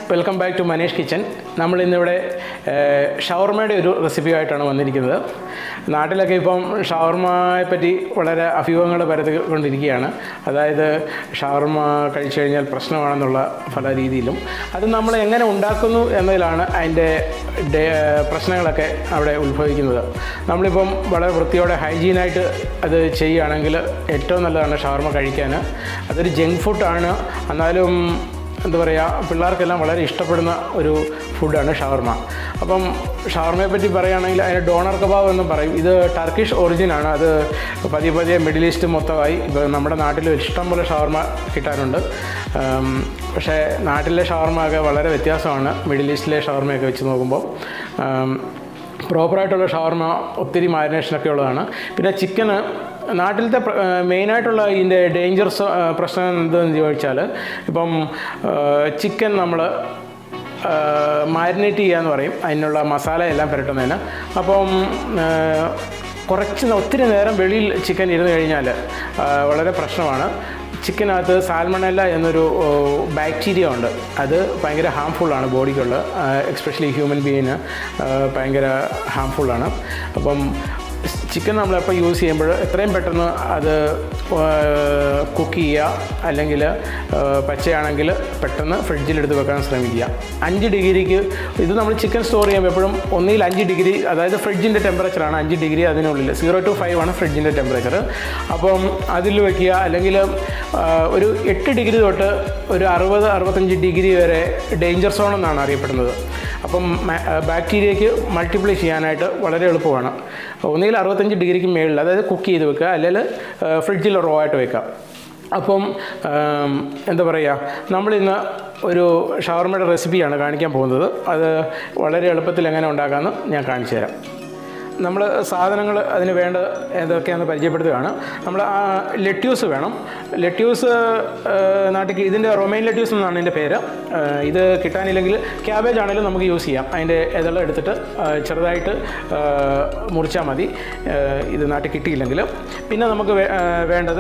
welcome back to Manish kitchen നമ്മൾ ഇന്നിവിടെ ഷവർമയുടെ ഒരു റെസിപ്പി ആയിട്ടാണ് വന്നിരിക്കുന്നത് നാട്ടിലൊക്കെ ഇപ്പം ഷവർമയെ പറ്റി വളരെ അഭ്യൂഹങ്ങൾ പരത്തിക്കൊണ്ടിരിക്കുകയാണ് അതായത് ഷവർമ കഴിച്ചു കഴിഞ്ഞാൽ പ്രശ്നമാണെന്നുള്ള പല രീതിയിലും അത് നമ്മൾ എങ്ങനെ ഉണ്ടാക്കുന്നു എന്നതിലാണ് അതിൻ്റെ ഡേ- പ്രശ്നങ്ങളൊക്കെ അവിടെ ഉത്ഭവിക്കുന്നത് നമ്മളിപ്പം വളരെ വൃത്തിയോടെ ഹൈജീനായിട്ട് അത് ചെയ്യുകയാണെങ്കിൽ ഏറ്റവും നല്ലതാണ് ഷവർമ കഴിക്കാൻ അതൊരു ജങ്ക് ഫുഡാണ് എന്നാലും എന്താ പറയുക പിള്ളേർക്കെല്ലാം വളരെ ഇഷ്ടപ്പെടുന്ന ഒരു ഫുഡാണ് ഷവർമ അപ്പം ഷവർമയെ പറ്റി പറയുകയാണെങ്കിൽ അതിന് ഡോണർ കബാബ് എന്ന് പറയും ഇത് ടർക്കിഷ് ഒറിജിനാണ് അത് പതിയെ പതിയെ മിഡിൽ ഈസ്റ്റ് മൊത്തമായി ഇപ്പോൾ നമ്മുടെ നാട്ടിൽ ഇഷ്ടം പോലെ ഷവർമ കിട്ടാറുണ്ട് ഉം, പക്ഷേ നാട്ടിലെ ഷവർമ ഒക്കെ വളരെ വ്യത്യാസമാണ് മിഡിൽ ഈസ്റ്റിലെ ഷവർമയൊക്കെ വെച്ച് നോക്കുമ്പോൾ ഉം, പ്രോപ്പറായിട്ടുള്ള ഷവർമ ഒത്തിരി മാരിനേഷനൊക്കെ ഉള്ളതാണ് പിന്നെ ചിക്കന് നാട്ടിലത്തെ പ്ര- ഏഹ് മെയിനായിട്ടുള്ള ഇതിൻ്റെ ഡേഞ്ചർസ് പ്രശ്നം എന്തെന്ന് ചോദിച്ചാൽ ഇപ്പം ചിക്കൻ നമ്മൾ മാരിനേറ്റ് ചെയ്യാന്ന് പറയും അതിനുള്ള മസാല എല്ലാം പുരട്ടുന്നതിന് അപ്പം ഏഹ്, കുറച്ച് ന- ഒത്തിരി നേരം വെളിയിൽ ചിക്കൻ ഇരുന്ന് കഴിഞ്ഞാൽ വളരെ പ്രശ്നമാണ് ചിക്കനകത്ത് സാൽമണല്ല എന്നൊരു ബാക്ടീരിയ ഉണ്ട് അത് ഭയങ്കര ഹാംഫുള്ളാണ് ബോഡിക്കുള്ള എക്സ്പെഷ്യലി ഹ്യൂമൻ ബീയിന് ഭയങ്കര ഹാംഫുള്ളാണ് അപ്പം ചിക്കൻ നമ്മളെപ്പോൾ യൂസ് ചെയ്യുമ്പോൾ എത്രയും പെട്ടെന്ന് അത് കുക്ക് ചെയ്യുക അല്ലെങ്കിൽ പച്ചയാണെങ്കിൽ പെട്ടെന്ന് ഫ്രിഡ്ജിലെടുത്ത് വെക്കാൻ ശ്രമിക്കുക അഞ്ച് ഡിഗ്രിക്ക് ഇത് നമ്മൾ ചിക്കൻ സ്റ്റോർ ചെയ്യുമ്പോൾ എപ്പോഴും ഒന്നിൽ അഞ്ച് ഡിഗ്രി അതായത് ഫ്രിഡ്ജിൻ്റെ ടെമ്പറേച്ചറാണ് അഞ്ച് ഡിഗ്രി അതിനുള്ളിൽ സീറോ ടു ഫൈവ് ആണ് ഫ്രിഡ്ജിൻ്റെ ടെമ്പറേച്ചർ അപ്പം അതിൽ വെക്കുക അല്ലെങ്കിൽ ആ, ഒരു എട്ട് ഡിഗ്രി തൊട്ട് ഒരു അറുപത് അറുപത്തഞ്ച് ഡിഗ്രി വരെ ഡേഞ്ചർ സോൺ എന്നാണ് അറിയപ്പെടുന്നത് അപ്പം ബാക്ടീരിയയ്ക്ക് മൾട്ടിപ്ലൈ ചെയ്യാനായിട്ട് വളരെ എളുപ്പമാണ് ഒന്നുകിൽ അറുപത്തഞ്ച് ഡിഗ്രിക്ക് മേളിൽ അതായത് കുക്ക് ചെയ്ത് വെക്കുക അല്ലെങ്കിൽ ഫ്രിഡ്ജിൽ റോ ആയിട്ട് വെക്കാം അപ്പം ആം, എന്താ പറയുക നമ്മളിന്ന് ഒരു ഷവർമയുടെ റെസിപ്പിയാണ് കാണിക്കാൻ പോകുന്നത് അത് വളരെ എളുപ്പത്തിൽ എങ്ങനെ ഉണ്ടാക്കാമെന്ന് ഞാൻ കാണിച്ചു തരാം നമ്മൾ സാധനങ്ങൾ അതിന് വേണ്ട ഏതൊക്കെയാണെന്ന് പരിചയപ്പെടുത്തുകയാണ് നമ്മൾ ആ ലെറ്റ്യൂസ് വേണം ലെറ്റ്യൂസ് നാട്ടിൽ ഇതിൻ്റെ റൊമൈൻ ലെറ്റ്യൂസ് എന്നാണ് ഇതിൻ്റെ പേര് ആ, ഇത് കിട്ടാനില്ലെങ്കിൽ ക്യാബേജ് ആണെങ്കിലും നമുക്ക് യൂസ് ചെയ്യാം അതിൻ്റെ ഇതെല്ലാം എടുത്തിട്ട് ആ, ചെറുതായിട്ട് മുറിച്ചാൽ മതി ആ, ഇത് നാട്ടിൽ കിട്ടിയില്ലെങ്കിൽ പിന്നെ നമുക്ക് വേ- ആ, വേണ്ടത്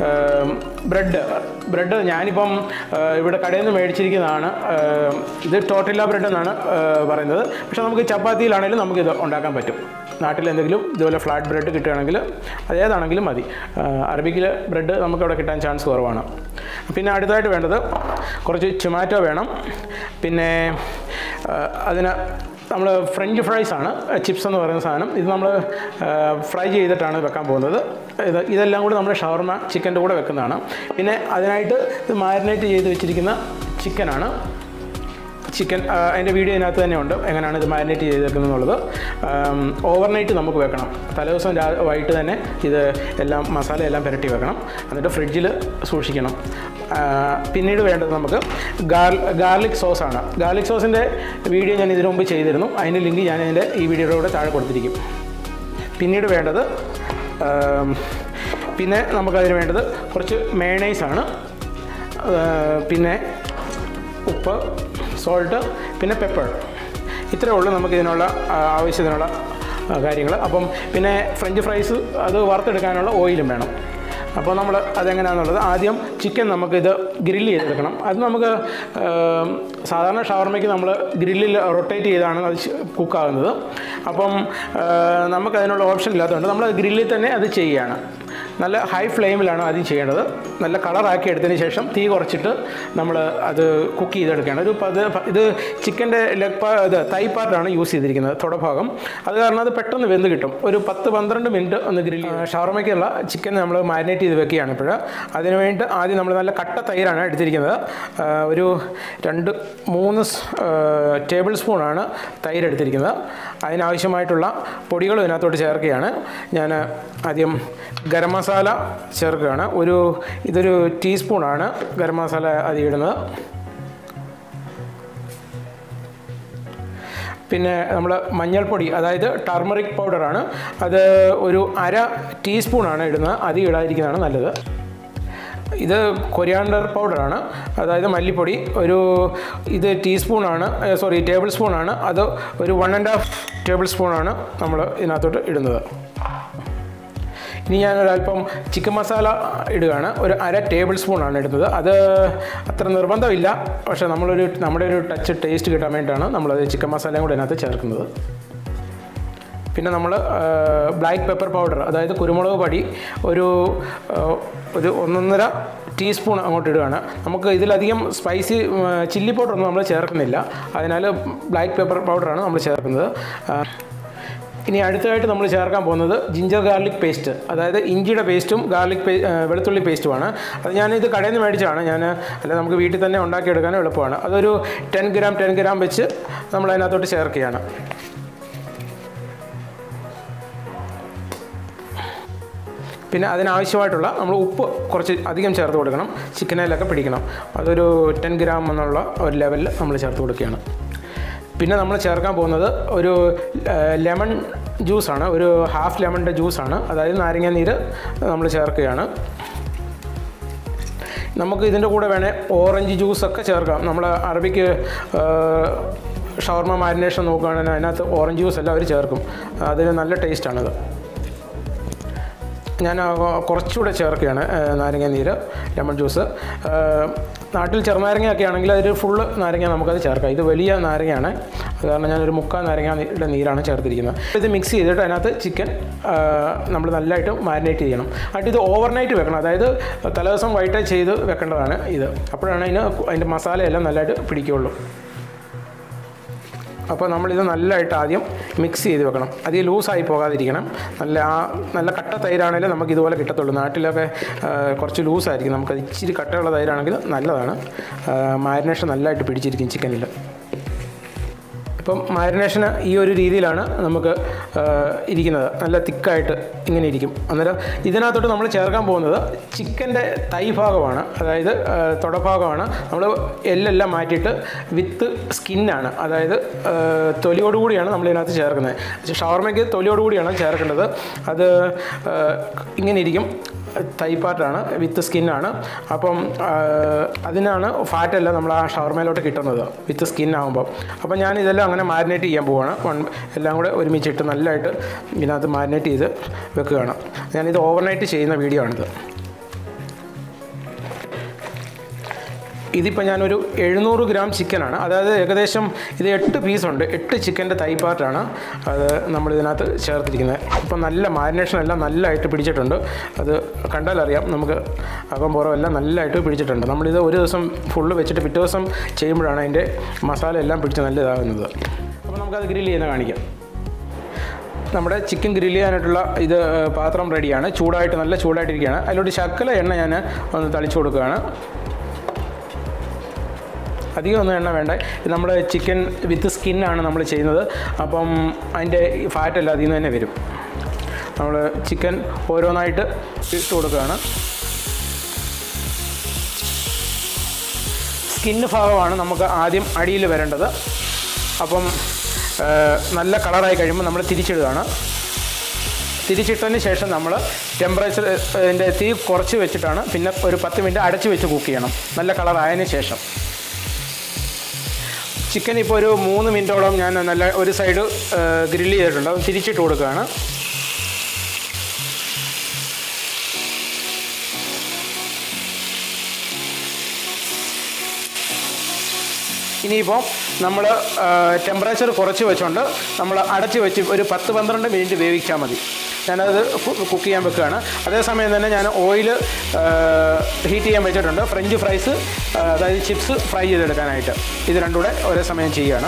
ബ്രെഡ് ബ്രെഡ് ഞാനിപ്പം ആ, ഇവിടെ കടയിൽ നിന്ന് മേടിച്ചിരിക്കുന്നതാണ് ആ, ഇത് ടോട്ടില്ല ബ്രെഡ് എന്നാണ് ആ, പറയുന്നത് പക്ഷേ നമുക്ക് ചപ്പാത്തിയിലാണെങ്കിലും നമുക്കിത് ഉണ്ടാക്കാൻ പറ്റും നാട്ടിൽ എന്തെങ്കിലും ഇതുപോലെ ഫ്ലാറ്റ് ബ്രെഡ് കിട്ടുകയാണെങ്കിൽ അതേതാണെങ്കിലും മതി അറബിക്കിൽ ബ്രെഡ് നമുക്കവിടെ കിട്ടാൻ ചാൻസ് കുറവാണ് പിന്നെ അടുത്തതായിട്ട് വേണ്ടത് കുറച്ച് ടൊമാറ്റോ വേണം പിന്നെ ആ, അതിന് നമ്മൾ ഫ്രഞ്ച് ഫ്രൈസ് ആണ് ചിപ്സ് എന്ന് പറയുന്ന സാധനം ഇത് നമ്മൾ ഫ്രൈ ചെയ്തിട്ടാണ് വെക്കാൻ പോകുന്നത് ഇത് ഇതെല്ലാം കൂടി നമ്മൾ ഷവർമ ചിക്കൻ്റെ കൂടെ വെക്കുന്നതാണ് പിന്നെ അതിനായിട്ട് ഇത് മാരിനേറ്റ് ചെയ്ത് വെച്ചിരിക്കുന്ന ചിക്കനാണ് ചിക്കൻ അതിൻ്റെ വീഡിയോ ഇതിനകത്ത് തന്നെ ഉണ്ട് എങ്ങനെയാണ് ഇത് മാരിനേറ്റ് ചെയ്തേക്കുന്നത് എന്നുള്ളത് ഓവർനൈറ്റ് നമുക്ക് വെക്കണം തലേദിവസം രാ വൈകിട്ട് തന്നെ ഇത് എല്ലാം മസാല എല്ലാം പുരട്ടി വെക്കണം എന്നിട്ട് ഫ്രിഡ്ജിൽ സൂക്ഷിക്കണം ആ, പിന്നീട് വേണ്ടത് നമുക്ക് ഗാർ ഗാർലിക് സോസാണ് ഗാർലിക് സോസിൻ്റെ വീഡിയോ ഞാൻ ഇതിനു മുമ്പ് ചെയ്തിരുന്നു അതിൻ്റെ ലിങ്ക് ഞാൻ ഇതിൻ്റെ ഈ വീഡിയോയുടെ കൂടെ താഴെ കൊടുത്തിരിക്കും പിന്നീട് വേണ്ടത് ആം, പിന്നെ നമുക്കതിന് വേണ്ടത് കുറച്ച് മേണൈസാണ് പിന്നെ ഉപ്പ് സോൾട്ട് പിന്നെ പെപ്പർ ഇത്രയേ ഉള്ളൂ നമുക്ക് ഇതിനുള്ള ആ, ആവശ്യത്തിനുള്ള കാര്യങ്ങൾ അപ്പം പിന്നെ ഫ്രഞ്ച് ഫ്രൈസ് അത് വറുത്തെടുക്കാനുള്ള ഓയിലും വേണം അപ്പോൾ നമ്മൾ അതെങ്ങനെയാണെന്നുള്ളത് ആദ്യം ചിക്കൻ നമുക്കിത് ഗ്രില്ല് ചെയ്തെടുക്കണം അത് നമുക്ക് ആം, സാധാരണ ഷവർമയ്ക്ക് നമ്മൾ ഗ്രില്ലിൽ റൊട്ടേറ്റ് ചെയ്താണ് അത് കുക്കാകുന്നത് അപ്പം ആ, നമുക്കതിനുള്ള ഓപ്ഷൻ ഇല്ലാത്തതുകൊണ്ട് നമ്മൾ ഗ്രില്ലിൽ തന്നെ അത് ചെയ്യുകയാണ് നല്ല ഹൈ ഫ്ലെയിമിലാണ് ആദ്യം ചെയ്യേണ്ടത് നല്ല കളറാക്കി എടുത്തതിന് ശേഷം തീ കുറച്ചിട്ട് നമ്മൾ അത് കുക്ക് ചെയ്തെടുക്കുകയാണ് ഒരു പത് പ- ഇത് ചിക്കൻ്റെ ലെഗ് പാ ഇത് തൈ പാർട്ടാണ് യൂസ് ചെയ്തിരിക്കുന്നത് തുടഭാഗം അത് കാരണം അത് പെട്ടെന്ന് വെന്ത് കിട്ടും ഒരു പത്ത് പന്ത്രണ്ട് മിനിറ്റ് ഒന്ന് ഗ്രില്ല് ഷവർമയ്ക്കുള്ള ചിക്കൻ നമ്മൾ മാരിനേറ്റ് ചെയ്ത് വെക്കുകയാണ് ഇപ്പോൾ അതിന് വേണ്ടി ആദ്യം നമ്മൾ നല്ല കട്ട തൈരാണ് എടുത്തിരിക്കുന്നത് ആ, ഒരു രണ്ട് മൂന്ന് സ്- ആ, ടേബിൾ സ്പൂണാണ് തൈര് എടുത്തിരിക്കുന്നത് അതിനാവശ്യമായിട്ടുള്ള പൊടികൾ ഇതിനകത്തോട്ട് ചേർക്കുകയാണ് ഞാൻ ആദ്യം ഗരം മസാല ചേർക്കുകയാണ് ഒരു ഇതൊരു ടീസ്പൂണാണ് ഗരം മസാല അധികം ഇടുന്നത് പിന്നെ നമ്മൾ മഞ്ഞൾപ്പൊടി അതായത് ടർമറിക് പൗഡറാണ് അത് ഒരു അര ടീസ്പൂണാണ് ഇടുന്നത് അധികം ഇടാതിരിക്കുന്നതാണ് നല്ലത് ഇത് കൊരിയാണ്ടർ പൗഡറാണ് അതായത് മല്ലിപ്പൊടി ഒരു ഇത് ടീസ്പൂണാണ് സോറി ടേബിൾ സ്പൂണാണ് അത് ഒരു വൺ ആൻഡ് ഹാഫ് ടേബിൾ സ്പൂണാണ് നമ്മൾ ഇതിനകത്തോട്ട് ഇടുന്നത് ഇനി ഞാൻ ഒരല്പം ചിക്കൻ മസാല ഇടുകയാണ് ഒരു അര ടേബിൾ സ്പൂണാണ് ഇടുന്നത് അത് അത്ര നിർബന്ധമില്ല പക്ഷേ നമ്മളൊരു നമ്മുടെ ഒരു ടച്ച് ടേസ്റ്റ് കിട്ടാൻ വേണ്ടിയിട്ടാണ് നമ്മളത് ചിക്കൻ മസാലയും കൂടെ അതിനകത്ത് ചേർക്കുന്നത് പിന്നെ നമ്മൾ ബ്ലാക്ക് പെപ്പർ പൗഡർ അതായത് കുരുമുളക് പൊടി ഒരു ആ, ഒരു ഒന്നൊന്നര ടീസ്പൂൺ അങ്ങോട്ട് ഇടുകയാണ് നമുക്ക് ഇതിലധികം സ്പൈസി ചില്ലി പൗഡറൊന്നും നമ്മൾ ചേർക്കുന്നില്ല അതിനാൽ ബ്ലാക്ക് പെപ്പർ പൗഡറാണ് നമ്മൾ ചേർക്കുന്നത് ആ, ഇനി അടുത്തതായിട്ട് നമ്മൾ ചേർക്കാൻ പോകുന്നത് ജിഞ്ചർ ഗാർലിക് പേസ്റ്റ് അതായത് ഇഞ്ചിയുടെ പേസ്റ്റും ഗാർലിക് പേ ആ, വെളുത്തുള്ളി പേസ്റ്റുമാണ് അത് ഞാനിത് കടയിൽ നിന്ന് മേടിച്ചതാണ് ഞാൻ അല്ല നമുക്ക് വീട്ടിൽ തന്നെ ഉണ്ടാക്കിയെടുക്കാൻ എളുപ്പമാണ് അതൊരു ടെൻ ഗ്രാം ടെൻ ഗ്രാം വെച്ച് നമ്മൾ അതിനകത്തോട്ട് ചേർക്കുകയാണ് പിന്നെ അതിനാവശ്യമായിട്ടുള്ള നമ്മൾ ഉപ്പ് കുറച്ച് അധികം ചേർത്ത് കൊടുക്കണം ചിക്കനിലൊക്കെ പിടിക്കണം അതൊരു ടെൻ ഗ്രാം എന്നുള്ള ഒരു ലെവലിൽ നമ്മൾ ചേർത്ത് കൊടുക്കുകയാണ് പിന്നെ നമ്മൾ ചേർക്കാൻ പോകുന്നത് ഒരു ലെമൺ ജ്യൂസാണ് ഒരു ഹാഫ് ലെമണിൻ്റെ ജ്യൂസാണ് അതായത് നാരങ്ങ നീര് നമ്മൾ ചേർക്കുകയാണ് നമുക്ക് ഇതിൻ്റെ കൂടെ വേണേൽ ഓറഞ്ച് ജ്യൂസൊക്കെ ചേർക്കാം നമ്മൾ അറബിക്ക് ഷവർമ മാരിനേഷൻ നോക്കുകയാണെങ്കിൽ അതിനകത്ത് ഓറഞ്ച് ജ്യൂസ് എല്ലാം അവർ ചേർക്കും അതിന് നല്ല ടേസ്റ്റാണത് ഞാൻ ആ, കുറച്ചുകൂടെ ചേർക്കുകയാണ് ആ, നാരങ്ങ നീര് ലെമൺ ജ്യൂസ് ആ, നാട്ടിൽ ചെറുനാരങ്ങയൊക്കെ ആണെങ്കിൽ അതൊരു ഫുള്ള് നാരങ്ങ നമുക്കത് ചേർക്കാം ഇത് വലിയ നാരങ്ങയാണ് അത് കാരണം ഞാനൊരു മുക്കാൽ നാരങ്ങയുടെ നീരാണ് ചേർത്തിരിക്കുന്നത് ഇത് മിക്സ് ചെയ്തിട്ട് അതിനകത്ത് ചിക്കൻ നമ്മൾ നല്ലതായിട്ട് മാരിനേറ്റ് ചെയ്യണം എന്നിട്ട് ഇത് ഓവർനൈറ്റ് വെക്കണം അതായത് തലേദിവസം വൈകിട്ട് ചെയ്ത് വെക്കേണ്ടതാണ് ഇത് അപ്പോഴാണ് അതിന് അതിൻ്റെ മസാലയെല്ലാം നല്ലതായിട്ട് പിടിക്കുകയുള്ളൂ അപ്പോൾ നമ്മളിത് നല്ലതായിട്ട് ആദ്യം മിക്സ് ചെയ്ത് വെക്കണം അധികം ലൂസായി പോകാതിരിക്കണം നല്ല ആ നല്ല കട്ട തൈരാണെങ്കിലും നമുക്ക് ഇതുപോലെ കിട്ടത്തുള്ളൂ നാട്ടിലൊക്കെ ആ, കുറച്ച് ലൂസായിരിക്കും നമുക്കത് ഇച്ചിരി കട്ടയുള്ള തൈരാണെങ്കിൽ നല്ലതാണ് മാരിനേഷൻ നല്ലതായിട്ട് പിടിച്ചിരിക്കും ചിക്കനിൽ ഇപ്പം മാരിനേഷന് ഈ ഒരു രീതിയിലാണ് നമുക്ക് ആ, ഇരിക്കുന്നത് നല്ല തിക്കായിട്ട് ഇങ്ങനെ ഇരിക്കും അന്നേരം ഇതിനകത്തോട്ട് നമ്മൾ ചേർക്കാൻ പോകുന്നത് ചിക്കൻ്റെ തൈ ഭാഗമാണ് അതായത് ആ, തുടഭാഗമാണ് നമ്മൾ എല്ലെല്ലാം മാറ്റിയിട്ട് വിത്ത് സ്കിന്നാണ് അതായത് ആ, തൊലിയോടുകൂടിയാണ് നമ്മൾ ഇതിനകത്ത് ചേർക്കുന്നത് ഷവർമയ്ക്ക് തൊലിയോടുകൂടിയാണ് ചേർക്കേണ്ടത് അത് ആ, ഇങ്ങനെ ഇരിക്കും തൈ പാർട്ടാണ് വിത്ത് സ്കിന്നാണ് അപ്പം ആ, അതിനാണ് ഫാറ്റെല്ലാം നമ്മൾ ആ ഷവർമയിലോട്ട് കിട്ടുന്നത് വിത്ത് സ്കിൻ ആകുമ്പോൾ അപ്പം ഞാൻ ഇതെല്ലാം അങ്ങനെ മാരിനേറ്റ് ചെയ്യാൻ പോവുകയാണ് വൺ എല്ലാം കൂടെ ഒരുമിച്ചിട്ട് നല്ലതായിട്ട് ഇതിനകത്ത് മാരിനേറ്റ് ചെയ്ത് വെക്കുകയാണ് ഞാനിത് ഓവർനൈറ്റ് ചെയ്യുന്ന വീഡിയോ ആണിത് ഇതിപ്പോൾ ഞാനൊരു എഴുന്നൂറ് ഗ്രാം ചിക്കനാണ് അതായത് ഏകദേശം ഇത് എട്ട് പീസുണ്ട് എട്ട് ചിക്കൻ്റെ തൈ പാർട്ടാണ് അത് നമ്മൾ ഇതിനകത്ത് ചേർത്തിരിക്കുന്നത് ഇപ്പം നല്ല മാരിനേഷൻ എല്ലാം നല്ലതായിട്ട് പിടിച്ചിട്ടുണ്ട് അത് കണ്ടാലറിയാം നമുക്ക് അകം പുറം എല്ലാം നല്ലതായിട്ട് പിടിച്ചിട്ടുണ്ട് നമ്മളിത് ഒരു ദിവസം ഫുള്ള് വെച്ചിട്ട് പിറ്റേ ദിവസം ചെയ്യുമ്പോഴാണ് അതിൻ്റെ മസാല എല്ലാം പിടിച്ച് നല്ലതാകുന്നത് അപ്പോൾ നമുക്കത് ഗ്രില്ല് ചെയ്യുന്ന കാണിക്കാം നമ്മുടെ ചിക്കൻ ഗ്രില്ല് ചെയ്യാനായിട്ടുള്ള ഇത് ഏഹ്, പാത്രം റെഡിയാണ് ചൂടായിട്ട് നല്ല ചൂടായിട്ടിരിക്കുകയാണ് അതിലോട്ട് ശക്കല എണ്ണ ഞാൻ ഒന്ന് തളിച്ചു കൊടുക്കുകയാണ് അധികം ഒന്നും എണ്ണ വേണ്ട ഇത് നമ്മുടെ ചിക്കൻ വിത്ത് സ്കിന്നാണ് നമ്മൾ ചെയ്യുന്നത് അപ്പം അതിൻ്റെ ഫാറ്റെല്ലാം അതിൽ നിന്ന് തന്നെ വരും നമ്മൾ ചിക്കൻ ഓരോന്നായിട്ട് ഇട്ട് കൊടുക്കുകയാണ് സ്കിന്ന് ഭാഗമാണ് നമുക്ക് ആദ്യം അടിയിൽ വരേണ്ടത് അപ്പം ആ, നല്ല കളറായി കഴിയുമ്പോൾ നമ്മൾ തിരിച്ചിടുകയാണ് തിരിച്ചിട്ടതിന് ശേഷം നമ്മൾ ടെമ്പറേച്ചർ ഇതിൻ്റെ തീ കുറച്ച് വെച്ചിട്ടാണ് പിന്നെ ഒരു പത്ത് മിനിറ്റ് അടച്ച് വെച്ച് കുക്ക് ചെയ്യണം നല്ല കളറായതിന് ശേഷം ചിക്കൻ ഇപ്പോൾ ഒരു മൂന്ന് മിനിറ്റോളം ഞാൻ നല്ല ഒരു സൈഡ് ഗ്രില്ല് ചെയ്തിട്ടുണ്ട് അത് തിരിച്ചിട്ട് കൊടുക്കുകയാണ് ഇനിയിപ്പോൾ നമ്മൾ ടെമ്പറേച്ചർ കുറച്ച് വെച്ചുകൊണ്ട് നമ്മൾ അടച്ച് വെച്ച് ഒരു പത്ത് പന്ത്രണ്ട് മിനിറ്റ് വേവിച്ചാൽ മതി ഞാനത് കുക്ക് ചെയ്യാൻ വെക്കുകയാണ് അതേസമയം തന്നെ ഞാൻ ഓയിൽ ഹീറ്റ് ചെയ്യാൻ വെച്ചിട്ടുണ്ട് ഫ്രഞ്ച് ഫ്രൈസ് അതായത് ചിപ്സ് ഫ്രൈ ചെയ്തെടുക്കാനായിട്ട് ഇത് രണ്ടും കൂടെ ഒരേ സമയം ചെയ്യുകയാണ്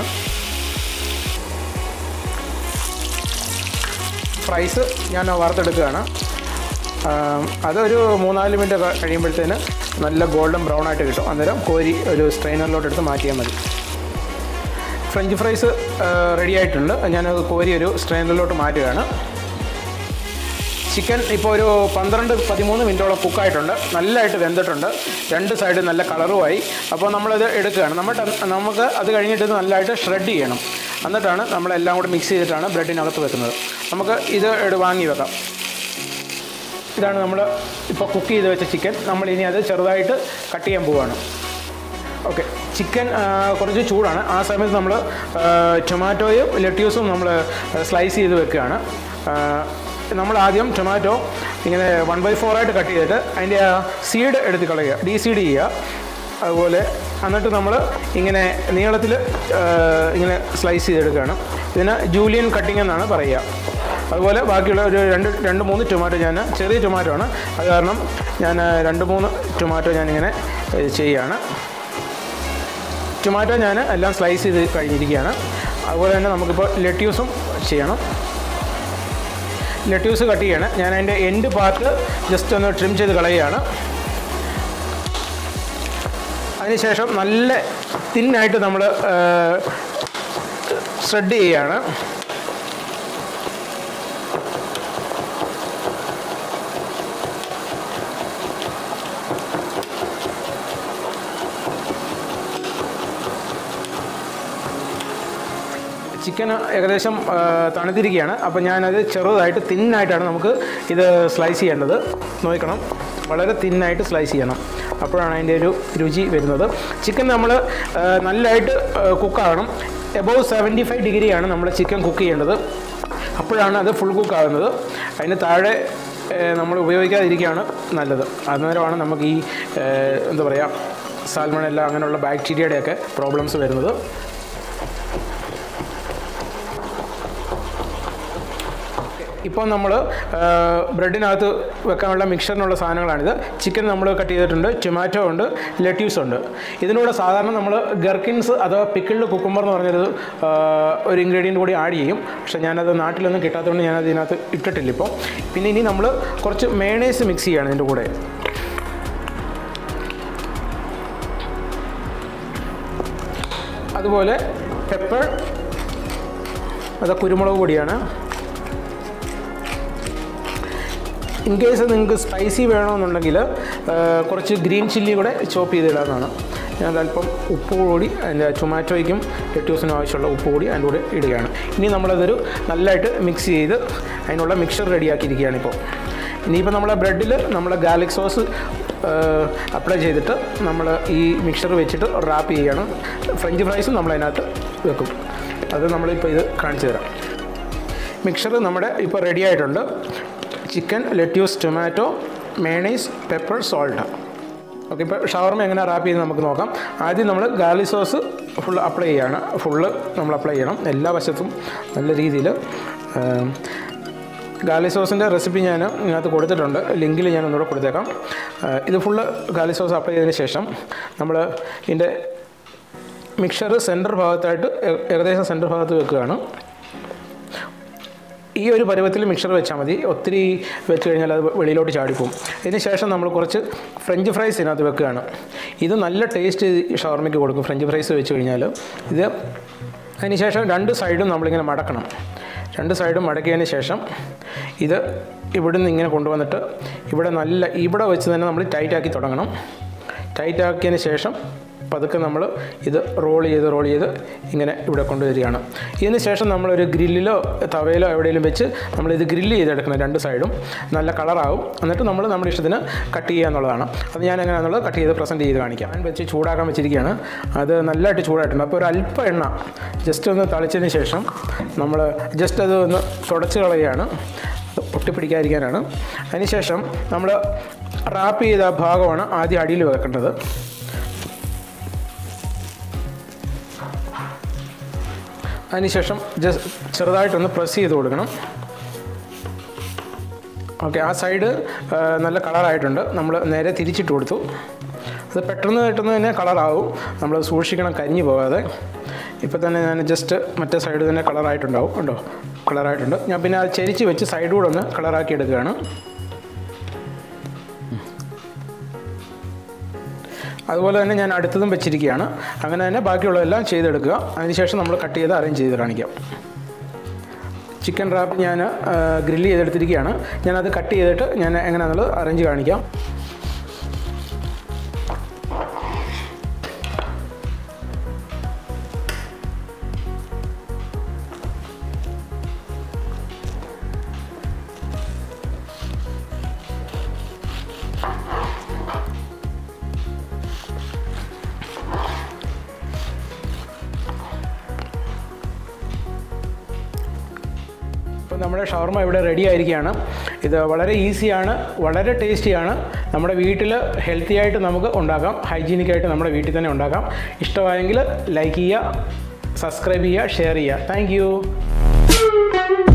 ഫ്രൈസ് ഞാൻ വറുത്തെടുക്കുകയാണ് ആ, അതൊരു മൂന്നാല് മിനിറ്റ് ക- കഴിയുമ്പോഴത്തേന് നല്ല ഗോൾഡൻ ബ്രൗൺ ആയിട്ട് കിട്ടും അന്നേരം കോരി ഒരു സ്ട്രെയിനറിലോട്ട് എടുത്ത് മാറ്റിയാൽ മതി ഫ്രഞ്ച് ഫ്രൈസ് റെഡി ആയിട്ടുണ്ട് ഞാനത് കോരി ഒരു സ്ട്രെയിനറിലോട്ട് മാറ്റുകയാണ് ചിക്കൻ ഇപ്പോൾ ഒരു പന്ത്രണ്ട് പതിമൂന്ന് മിനിറ്റോളം കുക്കായിട്ടുണ്ട് നല്ലതായിട്ട് വെന്തിട്ടുണ്ട് രണ്ട് സൈഡ് നല്ല കളറുമായി അപ്പോൾ നമ്മളത് എടുക്കുകയാണ് നമ്മൾ നമുക്ക് അത് കഴിഞ്ഞിട്ട് ഇത് നല്ലതായിട്ട് ഷ്രെഡ് ചെയ്യണം എന്നിട്ടാണ് നമ്മളെല്ലാം കൂടി മിക്സ് ചെയ്തിട്ടാണ് ബ്രെഡിനകത്ത് വെക്കുന്നത് നമുക്ക് ഇത് എടു വാങ്ങി വെക്കാം ഇതാണ് നമ്മൾ ഇപ്പോൾ കുക്ക് ചെയ്ത് വെച്ച ചിക്കൻ നമ്മൾ ഇനി അത് ചെറുതായിട്ട് കട്ട് ചെയ്യാൻ പോവുകയാണ് ഓക്കെ ചിക്കൻ ആ, കുറച്ച് ചൂടാണ് ആ സമയത്ത് നമ്മൾ ടൊമാറ്റോയും ലെറ്റ്യൂസും നമ്മൾ സ്ലൈസ് ചെയ്ത് വെക്കുകയാണ് ആ, നമ്മൾ ആദ്യം ടൊമാറ്റോ ഇങ്ങനെ വൺ ബൈ ഫോർ ആയിട്ട് കട്ട് ചെയ്തിട്ട് അതിൻ്റെ ആ സീഡ് എടുത്ത് കളയുക ഡീ സീഡ് ചെയ്യുക അതുപോലെ എന്നിട്ട് നമ്മൾ ഇങ്ങനെ നീളത്തിൽ ഇങ്ങനെ സ്ലൈസ് ചെയ്തെടുക്കുകയാണ് ഇതിന് ജൂലിയൻ കട്ടിംഗ് എന്നാണ് പറയുക അതുപോലെ ബാക്കിയുള്ള ഒരു രണ്ട് രണ്ട് മൂന്ന് ടൊമാറ്റോ ഞാൻ ചെറിയ ടൊമാറ്റോ ആണ് അത് കാരണം ഞാൻ രണ്ട് മൂന്ന് ടൊമാറ്റോ ഞാനിങ്ങനെ ഏഹ്, ചെയ്യുകയാണ് ടൊമാറ്റോ ഞാൻ എല്ലാം സ്ലൈസ് ചെയ്ത് കഴിഞ്ഞിരിക്കുകയാണ് അതുപോലെ തന്നെ നമുക്കിപ്പോൾ ലെറ്റ്യൂസും ചെയ്യണം ലെറ്റ്യൂസ് കട്ട് ചെയ്യണം ഞാൻ അതിൻ്റെ എൻഡ് പാർട്ട് ജസ്റ്റ് ഒന്ന് ട്രിം ചെയ്ത് കളയുകയാണ് അതിനുശേഷം നല്ല തിന്നായിട്ട് നമ്മൾ സ്പ്രെഡ് ചെയ്യുകയാണ് ചിക്കൻ ഏകദേശം ആ, തണുത്തിരിക്കുകയാണ് അപ്പോൾ ഞാനത് ചെറുതായിട്ട് തിന്നായിട്ടാണ് നമുക്ക് ഇത് സ്ലൈസ് ചെയ്യേണ്ടത് നോക്കണം വളരെ തിന്നായിട്ട് സ്ലൈസ് ചെയ്യണം അപ്പോഴാണ് അതിൻ്റെ ഒരു രുചി വരുന്നത് ചിക്കൻ നമ്മൾ നല്ലതായിട്ട് കുക്കാകണം എബോവ് സെവൻറ്റി ഫൈവ് ഡിഗ്രിയാണ് നമ്മൾ ചിക്കൻ കുക്ക് ചെയ്യേണ്ടത് അപ്പോഴാണ് അത് ഫുൾ കുക്ക് ആകുന്നത് അതിന് താഴെ ഏഹ്, നമ്മൾ ഉപയോഗിക്കാതിരിക്കുകയാണ് നല്ലത് അന്നേരമാണ് നമുക്ക് ഈ ഏഹ്, എന്താ പറയുക സാൽമണെല്ല അങ്ങനെയുള്ള ബാക്ടീരിയയുടെയൊക്കെ പ്രോബ്ലംസ് വരുന്നത് ഇപ്പോൾ നമ്മൾ ബ്രെഡിനകത്ത് വെക്കാനുള്ള മിക്സറിനുള്ള സാധനങ്ങളാണിത് ചിക്കൻ നമ്മൾ കട്ട് ചെയ്തിട്ടുണ്ട് ടൊമാറ്റോ ഉണ്ട് ലെറ്റ്യൂസ് ഉണ്ട് ഇതിനൂടെ സാധാരണ നമ്മൾ ഗർക്കിൻസ് അഥവാ പിക്കിൾഡ് കുക്കുംബർ എന്ന് പറഞ്ഞൊരു ആ, ഒരു ഇൻഗ്രീഡിയൻറ്റ് കൂടി ആഡ് ചെയ്യും പക്ഷേ ഞാനത് നാട്ടിലൊന്നും കിട്ടാത്തതുകൊണ്ട് ഞാനത് ഇതിനകത്ത് ഇട്ടിട്ടില്ല ഇപ്പോൾ പിന്നെ ഇനി നമ്മൾ കുറച്ച് മേണേഴ്സ് മിക്സ് ചെയ്യുകയാണ് ഇതിൻ്റെ കൂടെ അതുപോലെ പെപ്പർ അത് കുരുമുളക് പൊടിയാണ് ഇൻ കേസ് നിങ്ങൾക്ക് സ്പൈസി വേണമെന്നുണ്ടെങ്കിൽ ആ, കുറച്ച് ഗ്രീൻ ചില്ലി കൂടെ ചോപ്പ് ചെയ്തിടാവുന്നതാണ് ഞാൻ അല്പം ഉപ്പ് കൂടി അതിൻ്റെ ടൊമാറ്റോയ്ക്കും ലെറ്റ്യൂസിനും ആവശ്യമുള്ള ഉപ്പ് കൂടി അതിൻ്റെ കൂടെ ഇടുകയാണ് ഇനി നമ്മളതൊരു നല്ലതായിട്ട് മിക്സ് ചെയ്ത് അതിനുള്ള മിക്സർ റെഡിയാക്കിയിരിക്കുകയാണ് ഇപ്പോൾ ഇനിയിപ്പോൾ നമ്മളെ ബ്രെഡിൽ നമ്മൾ ഗാർലിക് സോസ് അപ്ലൈ ചെയ്തിട്ട് നമ്മൾ ഈ മിക്സർ വെച്ചിട്ട് റാപ്പ് ചെയ്യുകയാണ് ഫ്രഞ്ച് ഫ്രൈസും നമ്മൾ അതിനകത്ത് വെക്കും അത് നമ്മളിപ്പോൾ ഇത് കാണിച്ചു തരാം മിക്സർ നമ്മുടെ ഇപ്പോൾ റെഡി ആയിട്ടുണ്ട് chicken lettuce tomato mayonnaise pepper salt okay ഇപ്പോൾ ഷവർമ എങ്ങനെ റാപ്പ് ചെയ്ത് നമുക്ക് നോക്കാം ആദ്യം നമ്മൾ ഗാർലിക് സോസ് ഫുൾ അപ്ലൈ ചെയ്യാണ് ഫുള്ള് നമ്മൾ അപ്ലൈ ചെയ്യണം എല്ലാ വശത്തും നല്ല രീതിയിൽ ഗാർലിക് സോസിൻ്റെ റെസിപ്പി ഞാൻ ഇതിനകത്ത് കൊടുത്തിട്ടുണ്ട് ലിങ്കിൽ ഞാൻ ഒന്നുകൂടെ കൊടുത്തേക്കാം ആ, ഇത് ഫുള്ള് ഗാർലിക് സോസ് അപ്ലൈ ചെയ്തതിന് ശേഷം നമ്മൾ ഇതിൻ്റെ മിക്സർ സെൻറ്റർ ഭാഗത്തായിട്ട് ഏ- ഏകദേശം സെൻറ്റർ ഭാഗത്ത് വെക്കുകയാണ് ഈ ഒരു പരുവത്തിൽ മിക്സർ വെച്ചാൽ മതി ഒത്തിരി വെച്ച് കഴിഞ്ഞാൽ അത് വെളിയിലോട്ട് ചാടിപ്പോവും ഇതിന് ശേഷം നമ്മൾ കുറച്ച് ഫ്രഞ്ച് ഫ്രൈസ് ഇതിനകത്ത് വെക്കുകയാണ് ഇത് നല്ല ടേസ്റ്റ് ഷവർമയ്ക്ക് കൊടുക്കും ഫ്രഞ്ച് ഫ്രൈസ് വെച്ച് കഴിഞ്ഞാൽ ഇത് അതിന് ശേഷം രണ്ട് സൈഡും നമ്മളിങ്ങനെ മടക്കണം രണ്ട് സൈഡും മടക്കിയതിന് ശേഷം ഇത് ഇവിടുന്ന് ഇങ്ങനെ കൊണ്ടുവന്നിട്ട് ഇവിടെ നല്ല ഇവിടെ വെച്ച് തന്നെ നമ്മൾ ടൈറ്റാക്കി തുടങ്ങണം ടൈറ്റാക്കിയതിന് ശേഷം പതുക്കെ നമ്മൾ ഇത് റോൾ ചെയ്ത് റോൾ ചെയ്ത് ഇങ്ങനെ ഇവിടെ കൊണ്ടുവരികയാണ് ഇതിന് ശേഷം നമ്മളൊരു ഗ്രില്ലിലോ തവയിലോ എവിടെയെങ്കിലും വെച്ച് നമ്മളിത് ഗ്രില്ല് ചെയ്തെടുക്കണം രണ്ട് സൈഡും നല്ല കളറാവും എന്നിട്ട് നമ്മൾ നമ്മുടെ ഇഷ്ടത്തിന് കട്ട് ചെയ്യുക എന്നുള്ളതാണ് അത് ഞാൻ എങ്ങനെയാണെന്നുള്ളത് കട്ട് ചെയ്ത് പ്രസൻറ്റ് ചെയ്ത് കാണിക്കാം ഞാൻ വെച്ച് ചൂടാക്കാൻ വെച്ചിരിക്കുകയാണ് അത് നല്ലതായിട്ട് ചൂടായിട്ടുണ്ട് അപ്പോൾ ഒരു അല്പം എണ്ണ ജസ്റ്റ് ഒന്ന് തളിച്ചതിന് ശേഷം നമ്മൾ ജസ്റ്റ് അത് ഒന്ന് തുടച്ച് കളയുകയാണ് ഒട്ടിപ്പിടിക്കാതിരിക്കാനാണ് അതിനുശേഷം നമ്മൾ റാപ്പ് ചെയ്ത ഭാഗമാണ് ആദ്യം അടിയിൽ വെക്കേണ്ടത് അതിനുശേഷം ജസ്റ്റ് ചെറുതായിട്ടൊന്ന് പ്രസ് ചെയ്ത് കൊടുക്കണം ഓക്കെ ആ സൈഡ് ആ, നല്ല കളറായിട്ടുണ്ട് നമ്മൾ നേരെ തിരിച്ചിട്ട് കൊടുത്തു അത് പെട്ടെന്ന് പെട്ടെന്ന് തന്നെ കളറാവും നമ്മൾ സൂക്ഷിക്കണം കരിഞ്ഞു പോകാതെ ഇപ്പോൾ തന്നെ ഞാൻ ജസ്റ്റ് മറ്റേ സൈഡ് തന്നെ കളറായിട്ടുണ്ടാവും ഉണ്ടോ കളറായിട്ടുണ്ട് ഞാൻ പിന്നെ അത് ചെരിച്ച് വെച്ച് സൈഡ് കൂടെ ഒന്ന് കളറാക്കി എടുക്കുകയാണ് അതുപോലെ തന്നെ ഞാൻ അടുത്തതും വെച്ചിരിക്കുകയാണ് അങ്ങനെ തന്നെ ബാക്കിയുള്ളതെല്ലാം ചെയ്തെടുക്കുക അതിനുശേഷം നമ്മൾ കട്ട് ചെയ്ത് അറേഞ്ച് ചെയ്ത് കാണിക്കാം ചിക്കൻ റാപ്പ് ഞാൻ ഗ്രില്ല് ചെയ്തെടുത്തിരിക്കുകയാണ് ഞാനത് കട്ട് ചെയ്തിട്ട് ഞാൻ എങ്ങനെയാണെന്നുള്ളത് അറേഞ്ച് കാണിക്കാം അപ്പോൾ നമ്മുടെ ഷവർമ ഇവിടെ റെഡി ആയിരിക്കുകയാണ് ഇത് വളരെ ഈസിയാണ് വളരെ ടേസ്റ്റിയാണ് നമ്മുടെ വീട്ടിൽ ഹെൽത്തി ആയിട്ട് നമുക്ക് ഉണ്ടാക്കാം ഹൈജീനിക്കായിട്ട് നമ്മുടെ വീട്ടിൽ തന്നെ ഉണ്ടാക്കാം ഇഷ്ടമായെങ്കിൽ ലൈക്ക് ചെയ്യുക സബ്സ്ക്രൈബ് ചെയ്യുക ഷെയർ ചെയ്യുക താങ്ക്